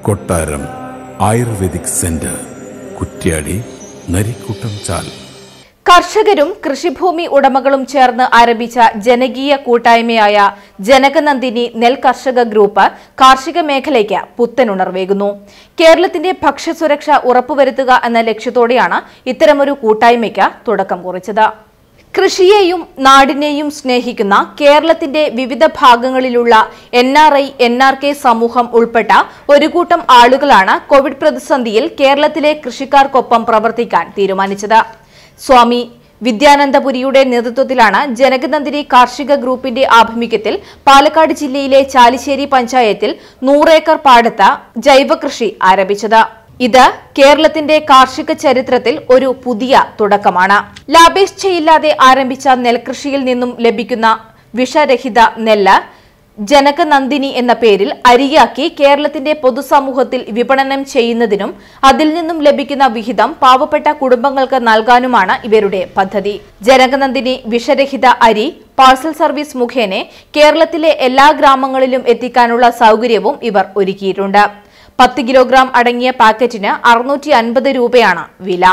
കൊട്ടാരം Ayurvedic centre Kuttiadi Narikkuttam Chal കർഷകരും കൃഷിഭൂമി ഉടമകളും ചേർന്ന് ആരംഭിച്ച ജനകീയ കൂട്ടായ്മയായ ജനകനന്ദിനി നെൽ കർഷക ഗ്രൂപ്പ് കാർഷിക മേഖലയ്ക്ക് പുത്തനുണർവേകുന്നു കേരളത്തിന്റെ ഭക്ഷ്യസുരക്ഷ ഉറപ്പുവരുത്തുക എന്ന ലക്ഷ്യത്തോടെയാണ് ഇത്തരമൊരു കൂട്ടായ്മയ്ക്ക് തുടക്കം കുറിച്ചത് കൃഷിയെയും നാടിനെയും സ്നേഹിക്കുന്ന കേരളത്തിന്റെ വിവിധ ഭാഗങ്ങളിലുള്ള N R I N R K സമൂഹം ഉൾപ്പെട്ട ഒരു കൂട്ടം ആളുകളാണ് കോവിഡ് പ്രതിസന്ധിയിൽ കേരളത്തിലെ കൃഷിക്കാർക്കൊപ്പം പ്രവർത്തിക്കാൻ തീരുമാനിച്ചത് സ്വാമി വിദ്യാനന്ദപുരിയുടെ നേതൃത്വത്തിലാണ് ജനകനന്ദിനി കാർഷിക ഗ്രൂപ്പിന്റെ ആഭിമുഖ്യത്തിൽ പാലക്കാട് ജില്ലയിലെ ചാലിശ്ശേരി പഞ്ചായത്തിൽ നൂറേക്കർ പാടത്ത് ജൈവകൃഷി ആരംഭിച്ചത് ഇത് കേരളത്തിന്റെ കാർഷിക ചരിത്രത്തിൽ ഒരു പുതിയ തുടക്കമാണ് ലാഭേച്ഛയില്ലാതെ ആരംഭിച്ച നെൽകൃഷിയിൽ നിന്നും ലഭിക്കുന്ന വിഷരഹിത നെല്ല് ജനകനന്ദിനി എന്ന പേരിൽ അരിയാക്കി കേരളത്തിന്റെ പൊതുസമൂഹത്തിൽ വിപണനം ചെയ്യുന്നതിനും അതിൽ നിന്നും ലഭിക്കുന്ന വിഹിതം പാവപ്പെട്ട കുടുംബങ്ങൾക്ക് നൽകാനുമാണ് ഇവരുടെ പദ്ധതി ജനകനന്ദിനി വിഷരഹിത അരി പാഴ്സൽ സർവീസ് മുഖേന കേരളത്തിലെ എല്ലാ ഗ്രാമങ്ങളിലും എത്തിക്കാനുള്ള സൗകര്യവും ഇവർ ഒരുക്കിയിട്ടുണ്ട് പത്ത് കിലോഗ്രാം അടങ്ങിയ പാക്കറ്റിന് അറുന്നൂറ്റി അൻപത് രൂപയാണ് വില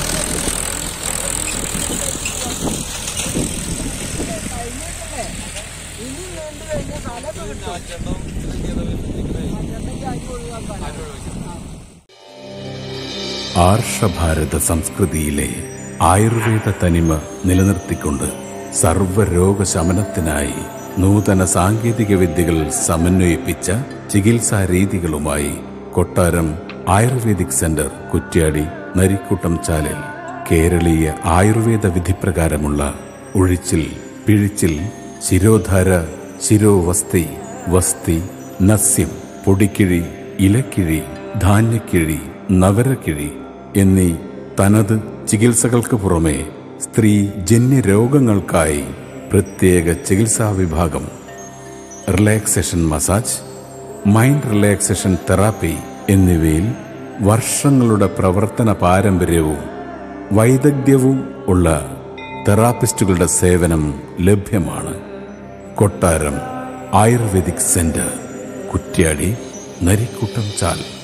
ആർഷഭാരത സംസ്കൃതിയിലെ ആയുർവേദ തനിമ നിലനിർത്തിക്കൊണ്ട് സർവ്വരോഗശമനത്തിനായി നൂതന സാങ്കേതിക വിദ്യകൾ സമന്വയിപ്പിച്ച ചികിത്സാ രീതികളുമായി കൊട്ടാരം ആയുർവേദിക് സെന്റർ കുറ്റ്യാടി നരിക്കുട്ടം ചാലിൽ കേരളീയ ആയുർവേദ വിധിപ്രകാരമുള്ള ഒഴിച്ചിൽ പിഴിച്ചിൽ ശിരോധാര ശിരോവസ്തി വസ്തി നസ്യം പൊടിക്കിഴി ഇലക്കിഴി ധാന്യക്കിഴി നവരക്കിഴി എന്നീ തനത് ചികിത്സകൾക്ക് പുറമെ സ്ത്രീ ജന്യ രോഗങ്ങൾക്കായി പ്രത്യേക ചികിത്സാ വിഭാഗം relaxation massage mind relaxation therapy എന്നിവയിൽ വർഷങ്ങളുടെ പ്രവർത്തന പാരമ്പര്യവും വൈദഗ്ധ്യവും ഉള്ള തെറാപ്പിസ്റ്റുകളുടെ സേവനം ലഭ്യമാണ് കൊട്ടാരം ആയുർവേദിക് സെന്റർ കുറ്റ്യാടി നരിക്കുട്ടം ചാൽ